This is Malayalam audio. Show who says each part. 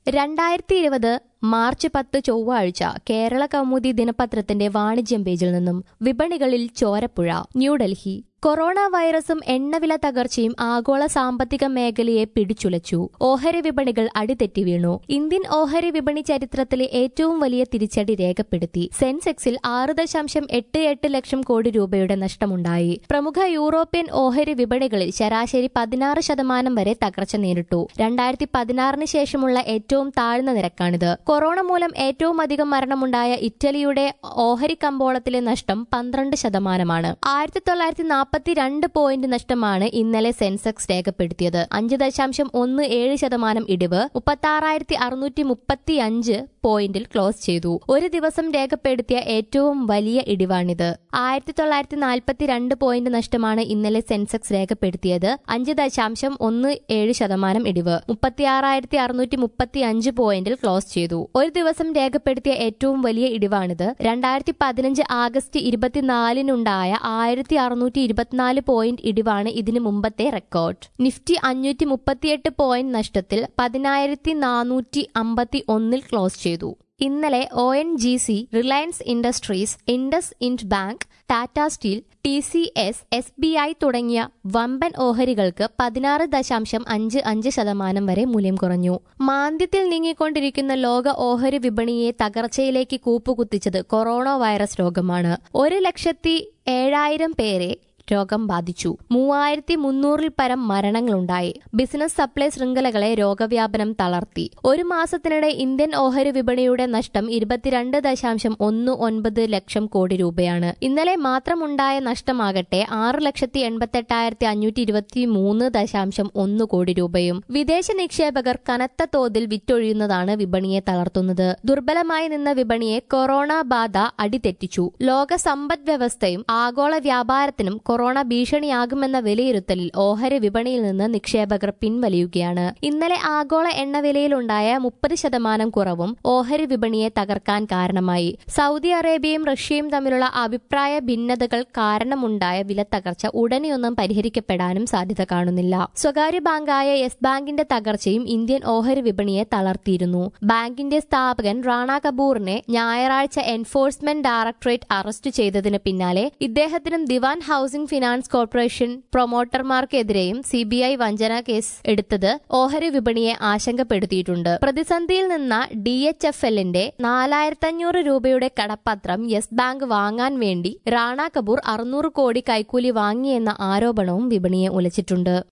Speaker 1: രണ്ടായിരത്തി ഇരുപത് മാർച്ച് പത്ത് ചൊവ്വാഴ്ച കേരള കൗമുദി ദിനപത്രത്തിന്റെ വാണിജ്യം പേജിൽ നിന്നും വിപണികളിൽ ചോരപ്പുഴ ന്യൂഡൽഹി കൊറോണ വൈറസും എണ്ണവില തകർച്ചയും ആഗോള സാമ്പത്തിക മേഖലയെ പിടിച്ചുലച്ചു ഓഹരി വിപണികൾ അടിതെറ്റി വീണു ഇന്ത്യൻ ഓഹരി വിപണി ചരിത്രത്തിലെ ഏറ്റവും വലിയ തിരിച്ചടി രേഖപ്പെടുത്തി സെൻസെക്സിൽ ആറ് ദശാംശം എട്ട് എട്ട് ലക്ഷം കോടി രൂപയുടെ നഷ്ടമുണ്ടായി പ്രമുഖ യൂറോപ്യൻ ഓഹരി വിപണികളിൽ ശരാശരി പതിനാറ് ശതമാനം വരെ തകർച്ച നേരിട്ടു രണ്ടായിരത്തി പതിനാറിന് ശേഷമുള്ള ഏറ്റവും താഴ്ന്ന നിരക്കാണിത് കൊറോണ മൂലം ഏറ്റവും അധികം മരണമുണ്ടായ ഇറ്റലിയുടെ ഓഹരി കമ്പോളത്തിലെ നഷ്ടം പന്ത്രണ്ട് ശതമാനമാണ് ആയിരത്തി തൊള്ളായിരത്തി നാൽപ്പത്തിരണ്ട് പോയിന്റ് നഷ്ടമാണ് ഇന്നലെ സെൻസെക്സ് രേഖപ്പെടുത്തിയത് അഞ്ച് ദശാംശം ഒന്ന് ഏഴ് ശതമാനം ഇടിവ് മുപ്പത്തി അറുന്നൂറ്റി മുപ്പത്തി അഞ്ച് പോയിന്റിൽ ക്ലോസ് ചെയ്തു ഒരു ദിവസം രേഖപ്പെടുത്തിയ ഏറ്റവും വലിയ ഇടിവാണിത് ആയിരത്തി തൊള്ളായിരത്തി നാൽപ്പത്തിരണ്ട് പോയിന്റ് നഷ്ടമാണ് ഇന്നലെ സെൻസെക്സ് രേഖപ്പെടുത്തിയത് അഞ്ച് ദശാംശം ഒന്ന് ഏഴ് ശതമാനം ഇടിവ് മുപ്പത്തിയാറായിരത്തി അറുന്നൂറ്റി മുപ്പത്തി അഞ്ച് പോയിന്റിൽ ക്ലോസ് ചെയ്തു ഒരു ദിവസം രേഖപ്പെടുത്തിയ ഏറ്റവും വലിയ ഇടിവാണിത് രണ്ടായിരത്തി പതിനഞ്ച് ആഗസ്റ്റ് ഇരുപത്തിനാലിനുണ്ടായ ആയിരത്തി അറുന്നൂറ്റി ഇരുപത്തിനാല് പോയിന്റ് ഇടിവാണ് ഇതിനു മുമ്പത്തെ റെക്കോർഡ് നിഫ്റ്റി അഞ്ഞൂറ്റി മുപ്പത്തിയെട്ട് പോയിന്റ് നഷ്ടത്തിൽ പതിനായിരത്തി നാനൂറ്റി അമ്പത്തി ഒന്നിൽ ക്ലോസ് ചെയ്തു ഇന്നലെ O N G C Reliance Industries IndusInd bank Tata steel T C S S B I തുടങ്ങിയ വമ്പൻ ഓഹരികൾക്ക് പതിനാറ് ദശാംശം അഞ്ച് അഞ്ച് ശതമാനം വരെ മൂല്യം കുറഞ്ഞു മാന്ദ്യത്തിൽ നീങ്ങിക്കൊണ്ടിരിക്കുന്ന ലോക ഓഹരി വിപണിയെ തകർച്ചയിലേക്ക് കൂപ്പുകുത്തിച്ചത് കൊറോണ വൈറസ് രോഗമാണ് ഒരു ലക്ഷത്തി ഏഴായിരം പേരെ രോഗം ബാധിച്ചു മൂവായിരത്തി മുന്നൂറിൽ പരം മരണങ്ങളുണ്ടായി ബിസിനസ് സപ്ലൈ ശൃംഖലകളെ രോഗവ്യാപനം തളർത്തി ഒരു മാസത്തിനിടെ ഇന്ത്യൻ ഓഹരി വിപണിയുടെ നഷ്ടം ഇരുപത്തിരണ്ട് ദശാംശം ഒന്ന് ഒൻപത് ലക്ഷം കോടി രൂപയാണ് ഇന്നലെ മാത്രമുണ്ടായ നഷ്ടമാകട്ടെ ആറ് ലക്ഷത്തി എൺപത്തെട്ടായിരത്തി അഞ്ഞൂറ്റി ഇരുപത്തി മൂന്ന് ദശാംശം ഒന്ന് കോടി രൂപയും വിദേശ നിക്ഷേപകർ കനത്ത തോതിൽ വിറ്റൊഴിയുന്നതാണ് വിപണിയെ തളർത്തുന്നത് ദുർബലമായി നിന്ന വിപണിയെ കൊറോണ ബാധ അടിതെറ്റിച്ചു ലോക സമ്പദ് വ്യവസ്ഥയും ആഗോള വ്യാപാരത്തിനും കൊറോണ ഭീഷണിയാകുമെന്ന വിലയിരുത്തലിൽ ഓഹരി വിപണിയിൽ നിന്ന് നിക്ഷേപകർ പിൻവലിയുകയാണ് ഇന്നലെ ആഗോള എണ്ണവിലയിലുണ്ടായ മുപ്പത് ശതമാനം കുറവും ഓഹരി വിപണിയെ തകർക്കാൻ കാരണമായി സൗദി അറേബ്യയും റഷ്യയും തമ്മിലുള്ള അഭിപ്രായ ഭിന്നതകൾ കാരണമുണ്ടായ വിലത്തകർച്ച ഉടനെയൊന്നും പരിഹരിക്കപ്പെടാനും സാധ്യത കാണുന്നില്ല സ്വകാര്യ ബാങ്കായ യെസ് ബാങ്കിന്റെ തകർച്ചയും ഇന്ത്യൻ ഓഹരി വിപണിയെ തളർത്തിയിരുന്നു ബാങ്കിന്റെ സ്ഥാപകൻ റാണ കപൂറിനെ ഞായറാഴ്ച എൻഫോഴ്സ്മെന്റ് ഡയറക്ടറേറ്റ് അറസ്റ്റ് ചെയ്തതിന് പിന്നാലെ ഇദ്ദേഹത്തിനും ദിവാൻ ഹൌസിംഗ് ഫിനാൻസ് കോർപ്പറേഷൻ പ്രൊമോട്ടർമാർക്കെതിരെയും സിബിഐ വഞ്ചന കേസ് എടുത്തത് ഓഹരി വിപണിയെ ആശങ്കപ്പെടുത്തിയിട്ടുണ്ട് പ്രതിസന്ധിയിൽ നിന്ന ഡി എച്ച് എഫ് എല്ലിന്റെ നാലായിരത്തഞ്ഞൂറ് രൂപയുടെ കടപ്പത്രം യെസ് ബാങ്ക് വാങ്ങാൻ വേണ്ടി റാണ കപൂർ അറുന്നൂറ് കോടി കൈക്കൂലി വാങ്ങിയെന്ന ആരോപണവും വിപണിയെ ഉലച്ചിട്ടുണ്ട്